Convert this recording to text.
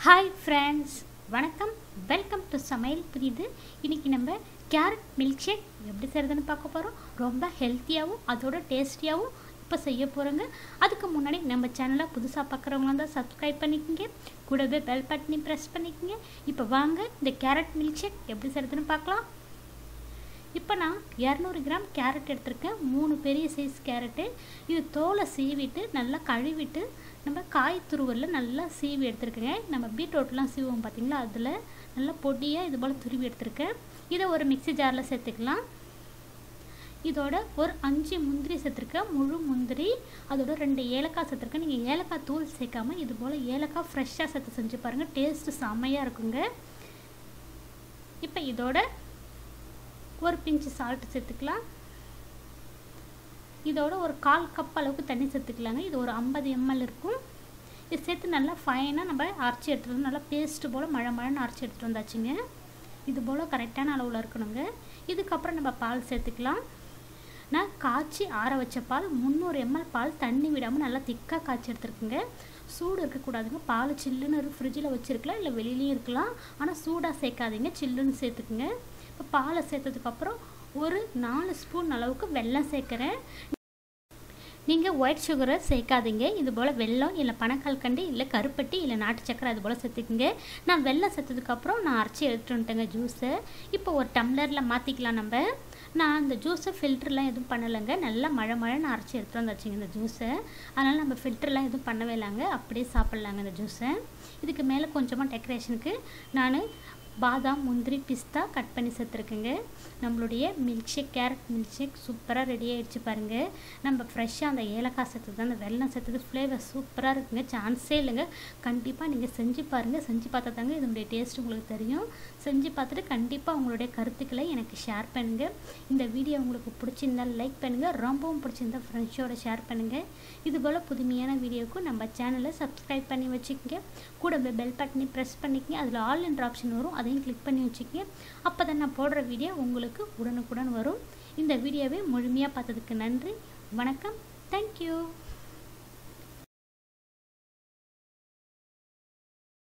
hi friends வணக்கம் welcome to Samayal Puriyudhu இன்றைக்கி நம்ம கேரட் மில்க் ஷேக் எப்படி செய்கிறதுன்னு பார்க்க போகிறோம் ரொம்ப ஹெல்த்தியாகவும் அதோட டேஸ்டியாகவும் இப்போ செய்ய போகிறோங்க அதுக்கு முன்னாடி நம்ம சேனலை புதுசாக பார்க்குறவங்க தான் சப்ஸ்கிரைப் பண்ணிக்கோங்க கூடவே பெல் பட்டனி ப்ரெஸ் பண்ணிக்கோங்க இப்போ வாங்க இந்த கேரட் மில்க் ஷேக் எப்படி செய்கிறதுன்னு பார்க்கலாம் இப்போ நான் இரநூறு கிராம் கேரட் எடுத்திருக்கேன் மூணு பெரிய சைஸ் கேரட்டு இது தோலை சீவிட்டு நல்லா கழுவிட்டு நம்ம காய் துருவலில் நல்லா சீவி எடுத்துருக்கேங்க நம்ம பீட்ரூட்லாம் சீவோம் பார்த்தீங்களா அதில் நல்லா பொடியாக இது போல் துருவி எடுத்திருக்கேன் இதை ஒரு மிக்சி ஜாரில் சேர்த்துக்கலாம் இதோட ஒரு அஞ்சு முந்திரி சேர்த்துருக்கேன் முழு முந்திரி அதோட ரெண்டு ஏலக்காய் சேர்த்துருக்கேன் நீங்கள் ஏலக்காய் தூள் சேர்க்காம இது போல் ஏலக்காய் ஃப்ரெஷ்ஷாக சேர்த்து செஞ்சு பாருங்கள் டேஸ்ட்டு செம்மையாக இருக்குங்க இப்போ இதோட ஒரு பிஞ்சு சால்ட்டு சேர்த்துக்கலாம் இதோட ஒரு கால் கப் அளவுக்கு தண்ணி சேர்த்துக்கலாங்க இது ஒரு ஐம்பது எம்எல் இருக்கும் இது சேர்த்து நல்லா ஃபைனாக நம்ம அரைச்சி எடுத்துகிட்டு வந்து நல்லா பேஸ்ட்டு போல் மழை மழைன்னு அரைச்சி எடுத்துகிட்டு வந்தாச்சுங்க இது போல் கரெக்டான அளவில் இருக்கணுங்க இதுக்கப்புறம் நம்ம பால் சேர்த்துக்கலாம் நான் காய்ச்சி ஆற வச்ச பால் முந்நூறு எம்எல் பால் தண்ணி விடாமல் நல்லா திக்காக காய்ச்சி எடுத்துருக்குங்க சூடு இருக்கக்கூடாதுங்க பால் சில்லுன்னு ஃப்ரிட்ஜில் வச்சுருக்கலாம் இல்லை வெளியிலையும் இருக்கலாம் ஆனால் சூடாக சேர்க்காதீங்க சில்லுன்னு சேர்த்துக்குங்க இப்போ பாலை சேர்த்ததுக்கப்புறம் ஒரு நாலு ஸ்பூன் அளவுக்கு வெல்லம் சேர்க்குறேன் நீங்கள் ஒயிட் சுகரை சேர்க்காதீங்க இது போல் வெல்லம் இல்லை பனக்கல்கண்டு இல்லை கருப்பட்டி இல்லை நாட்டு சக்கரை அது போல் சேர்த்துக்குங்க நான் வெல்லம் சேர்த்ததுக்கப்புறம் நான் அரைச்சி எடுத்துட்டு வந்துட்டேங்க ஜூஸை இப்போ ஒரு டம்ளரில் மாற்றிக்கலாம் நம்ம நான் இந்த ஜூஸை ஃபில்டர்லாம் எதுவும் பண்ணலைங்க நல்லா மழை மழைன்னு அரைச்சி எடுத்துகிட்டு வந்தாச்சுங்க இந்த ஜூஸை அதனால் நம்ம ஃபில்டர்லாம் எதுவும் பண்ணவே இல்லைங்க அப்படியே சாப்பிட்லாங்க இந்த ஜூஸை இதுக்கு மேலே கொஞ்சமாக டெக்கரேஷனுக்கு நான் பாதாம் முந்திரி பிஸ்தா கட் பண்ணி சேர்த்துருக்குங்க நம்மளுடைய milk shake carrot milk shake சூப்பராக ரெடி ஆகிடுச்சு பாருங்கள் நம்ம ஃப்ரெஷ்ஷாக அந்த ஏலக்காய் சேர்த்தது அந்த வெள்ளம் சேர்த்தது ஃப்ளேவர் சூப்பராக இருக்குங்க சான்ஸே இல்லைங்க கண்டிப்பாக நீங்கள் செஞ்சு பாருங்கள் செஞ்சு பார்த்தா தாங்க இதனுடைய டேஸ்ட் உங்களுக்கு தெரியும் செஞ்சு பார்த்துட்டு கண்டிப்பாக உங்களுடைய கருத்துக்களை எனக்கு ஷேர் பண்ணுங்கள் இந்த வீடியோ உங்களுக்கு பிடிச்சிருந்தால் லைக் பண்ணுங்கள் ரொம்பவும் பிடிச்சிருந்தா ஃப்ரெண்ட்ஸோட ஷேர் பண்ணுங்கள் இது போல் புதுமையான வீடியோவுக்கு நம்ம சேனலை சப்ஸ்கிரைப் பண்ணி வச்சுக்கோங்க கூட பெல் பட்டனி ப்ரெஸ் பண்ணிக்கங்க அதில் ஆல் என்ற ஆப்ஷன் வரும் அதையும் கிளிக் பண்ணி வச்சுக்கங்க அப்போ தான் நான் போடுற வீடியோ உங்களுக்கு உடனுக்குடன் வரும் இந்த வீடியோவை முழுமையாக பார்த்ததுக்கு நன்றி வணக்கம் தேங்க்யூ